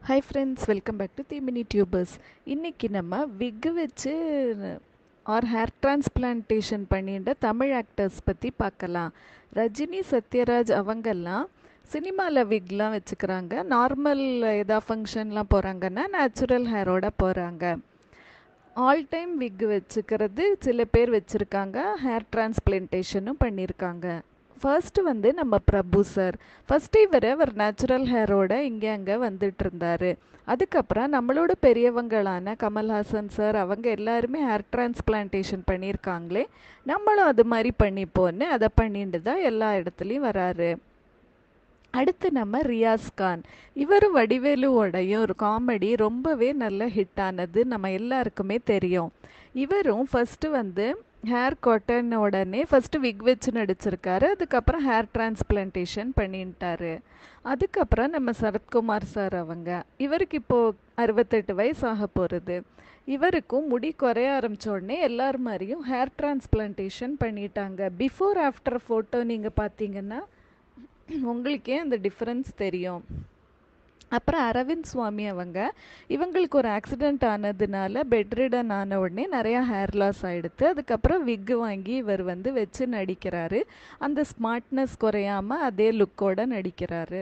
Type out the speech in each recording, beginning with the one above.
hi friends welcome back to தீமினி tubers இன்றைக்கி நம்ம விக்கு வச்சு ஆர் ஹேர் டிரான்ஸ்பிளான்டேஷன் பண்ணிட்ட தமிழ் ஆக்டர்ஸ் பற்றி பார்க்கலாம் ரஜினி சத்யராஜ் அவங்கெல்லாம் சினிமாவில் விக்லாம் வச்சுக்கிறாங்க நார்மல் எதா ஃபங்க்ஷன்லாம் போகிறாங்கன்னா நேச்சுரல் ஹேரோட போகிறாங்க ஆல் டைம் விக் வச்சுக்கிறது சில பேர் வச்சுருக்காங்க ஹேர் டிரான்ஸ்பிளான்டேஷனும் பண்ணியிருக்காங்க ஃபர்ஸ்ட் வந்து நம்ம பிரபு சார் ஃபர்ஸ்ட் இவர் அவர் நேச்சுரல் ஹேரோட இங்கே அங்கே வந்துட்டு இருந்தாரு அதுக்கப்புறம் நம்மளோட பெரியவங்களான கமல்ஹாசன் சார் அவங்க எல்லாருமே ஹேர் டிரான்ஸ்பிளான்டேஷன் பண்ணியிருக்காங்களே நம்மளும் அது மாதிரி பண்ணிப்போன்னு அதை பண்ணிட்டு தான் எல்லா இடத்துலையும் வராரு அடுத்து நம்ம ரியாஸ் கான் இவரும் வடிவேலுவோடையும் ஒரு காமெடி ரொம்பவே நல்ல ஹிட் ஆனது நம்ம எல்லாருக்குமே தெரியும் இவரும் ஃபஸ்ட்டு வந்து ஹேர் காட்டன் உடனே ஃபஸ்ட்டு விக் வச்சு நடிச்சிருக்காரு அதுக்கப்புறம் ஹேர் டிரான்ஸ்பிளான்டேஷன் பண்ணிட்டாரு அதுக்கப்புறம் நம்ம சரத்குமார் சார் அவங்க இவருக்கு இப்போது அறுபத்தெட்டு வயசு ஆக போகிறது இவருக்கும் முடி குறைய ஆரம்பிச்ச உடனே எல்லார் மாதிரியும் ஹேர் டிரான்ஸ்பிளான்டேஷன் பண்ணிட்டாங்க பிஃபோர் ஆஃப்டர் ஃபோட்டோ நீங்கள் பார்த்தீங்கன்னா உங்களுக்கே அந்த டிஃப்ரென்ஸ் தெரியும் அப்புறம் அரவிந்த் சுவாமி அவங்க இவங்களுக்கு ஒரு ஆக்சிடெண்ட் ஆனதுனால பெட்ரிடன் ஆன உடனே நிறையா ஹேர் லாஸ் ஆகிடுது அதுக்கப்புறம் விக்கு வாங்கி இவர் வந்து வச்சு நடிக்கிறாரு அந்த ஸ்மார்ட்னஸ் குறையாம அதே லுக்கோட நடிக்கிறாரு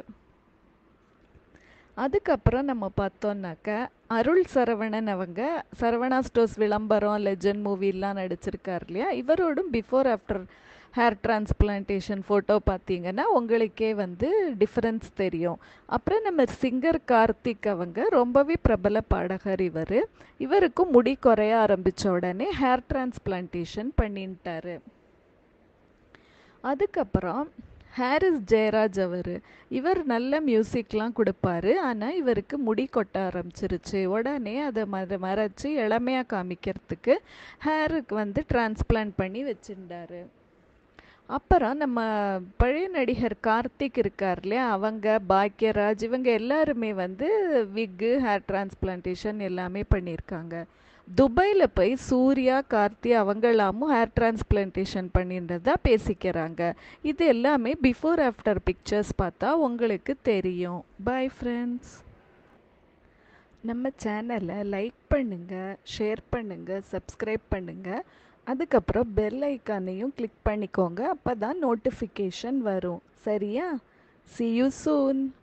அதுக்கப்புறம் நம்ம பார்த்தோன்னாக்க அருள் சரவணன் அவங்க சரவணா ஸ்டோர்ஸ் விளம்பரம் லெஜண்ட் மூவிலாம் நடிச்சிருக்கார் இல்லையா இவரோடும் before after hair transplantation photo பார்த்தீங்கன்னா உங்களுக்கே வந்து டிஃப்ரென்ஸ் தெரியும் அப்புறம் நம்ம சிங்கர் கார்த்திக் அவங்க ரொம்பவே பிரபல பாடகர் இவர் இவருக்கும் முடி குறைய ஆரம்பித்த உடனே ஹேர் டிரான்ஸ்பிளான்டேஷன் பண்ணிட்டாரு அதுக்கப்புறம் ஹாரிஸ் ஜெயராஜ் அவர் இவர் நல்ல மியூசிக்லாம் கொடுப்பாரு ஆனால் இவருக்கு முடி கொட்ட ஆரம்பிச்சிருச்சு உடனே அதை மற மறைச்சி இளமையாக காமிக்கிறதுக்கு ஹேருக்கு வந்து டிரான்ஸ்பிளான்ட் பண்ணி வச்சுருந்தாரு அப்புறம் நம்ம பழைய நடிகர் கார்த்திக் இருக்கார் இல்லையா அவங்க பாக்யராஜ் இவங்க எல்லாருமே வந்து விக்கு ஹேர் டிரான்ஸ்பிளான்டேஷன் எல்லாமே பண்ணியிருக்காங்க துபாயில் போய் சூர்யா கார்த்தி அவங்களாமும் ஹேர் டிரான்ஸ்பிளான்டேஷன் பண்ணின்றதா பேசிக்கிறாங்க இது எல்லாமே பிஃபோர் ஆஃப்டர் பிக்சர்ஸ் பார்த்தா உங்களுக்கு தெரியும் பாய் ஃப்ரெண்ட்ஸ் நம்ம சேனலை லைக் பண்ணுங்கள் ஷேர் பண்ணுங்கள் சப்ஸ்கிரைப் பண்ணுங்கள் அதுக்கப்புறம் பெல் ஐக்கானையும் கிளிக் பண்ணிக்கோங்க அப்போ தான் நோட்டிஃபிகேஷன் வரும் சரியா சி யூ சூன்